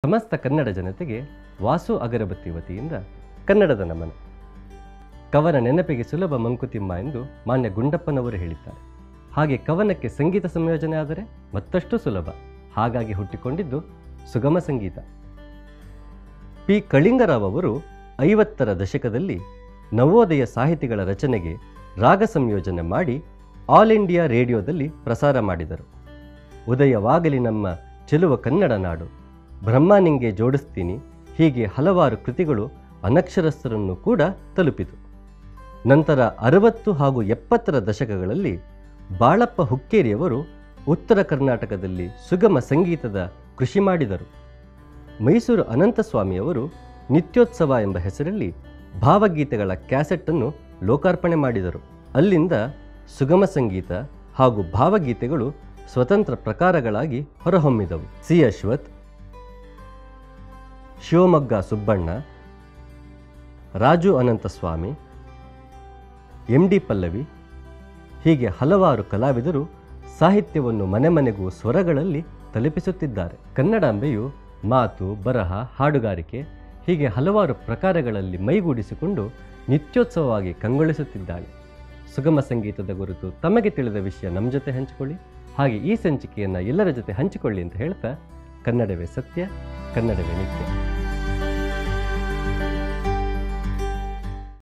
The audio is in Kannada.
ಸಮಸ್ತ ಕನ್ನಡ ಜನತೆಗೆ ವಾಸು ಅಗರಬತ್ತಿ ವತಿಯಿಂದ ಕನ್ನಡದ ನಮನ ಕವನ ನೆನಪಿಗೆ ಸುಲಭ ಮಂಕುತಿಮ್ಮ ಎಂದು ಮಾನ್ಯ ಗುಂಡಪ್ಪನವರು ಹೇಳಿದ್ದಾರೆ ಹಾಗೆ ಕವನಕ್ಕೆ ಸಂಗೀತ ಸಂಯೋಜನೆ ಆದರೆ ಮತ್ತಷ್ಟು ಸುಲಭ ಹಾಗಾಗಿ ಹುಟ್ಟಿಕೊಂಡಿದ್ದು ಸುಗಮ ಸಂಗೀತ ಪಿ ಕಳಿಂಗರಾವ್ ಅವರು ಐವತ್ತರ ದಶಕದಲ್ಲಿ ನವೋದಯ ಸಾಹಿತಿಗಳ ರಚನೆಗೆ ರಾಗ ಸಂಯೋಜನೆ ಮಾಡಿ ಆಲ್ ಇಂಡಿಯಾ ರೇಡಿಯೋದಲ್ಲಿ ಪ್ರಸಾರ ಮಾಡಿದರು ಉದಯವಾಗಲಿ ನಮ್ಮ ಚೆಲುವ ಕನ್ನಡ ನಾಡು ಬ್ರಹ್ಮ ನಿಂಗೆ ಜೋಡಿಸ್ತೀನಿ ಹೀಗೆ ಹಲವಾರು ಕೃತಿಗಳು ಅನಕ್ಷರಸ್ಥರನ್ನು ಕೂಡ ತಲುಪಿತು ನಂತರ ಅರವತ್ತು ಹಾಗೂ ಎಪ್ಪತ್ತರ ದಶಕಗಳಲ್ಲಿ ಬಾಳಪ್ಪ ಹುಕ್ಕೇರಿಯವರು ಉತ್ತರ ಕರ್ನಾಟಕದಲ್ಲಿ ಸುಗಮ ಸಂಗೀತದ ಕೃಷಿ ಮಾಡಿದರು ಮೈಸೂರು ಅನಂತಸ್ವಾಮಿಯವರು ನಿತ್ಯೋತ್ಸವ ಎಂಬ ಹೆಸರಲ್ಲಿ ಭಾವಗೀತೆಗಳ ಕ್ಯಾಸೆಟ್ಟನ್ನು ಲೋಕಾರ್ಪಣೆ ಮಾಡಿದರು ಅಲ್ಲಿಂದ ಸುಗಮ ಸಂಗೀತ ಹಾಗೂ ಭಾವಗೀತೆಗಳು ಸ್ವತಂತ್ರ ಪ್ರಕಾರಗಳಾಗಿ ಹೊರಹೊಮ್ಮಿದವು C Ashwath Shivamogga Subbanna Raju Anantaswamy M D Pallavi ಹೀಗೆ ಹಲವಾರು ಕಲಾವಿದರು ಸಾಹಿತ್ಯವನ್ನು ಮನೆ ಮನೆಗೂ ಸ್ವರಗಳಲ್ಲಿ ತಲುಪಿಸುತ್ತಿದ್ದಾರೆ ಕನ್ನಡಾಂಬೆಯು ಮಾತು ಬರಹ ಹಾಡುಗಾರಿಕೆ ಹೀಗೆ ಹಲವಾರು ಪ್ರಕಾರಗಳಲ್ಲಿ ಮೈಗೂಡಿಸಿಕೊಂಡು ನಿತ್ಯೋತ್ಸವವಾಗಿ ಕಂಗೊಳಿಸುತ್ತಿದ್ದಾಳೆ ಸುಗಮ ಸಂಗೀತದ ಕುರಿತು ತಮಗೆ ತಿಳಿದ ವಿಷಯ ನಮ್ಮ ಜೊತೆ ಹಂಚಿಕೊಳ್ಳಿ ಹಾಗೆ ಈ ಸಂಚಿಕೆಯನ್ನು ಎಲ್ಲರ ಜೊತೆ ಹಂಚಿಕೊಳ್ಳಿ ಅಂತ ಹೇಳ್ತಾ ಕನ್ನಡವೇ ಸತ್ಯ ಕನ್ನಡವೇ ನಿತ್ಯ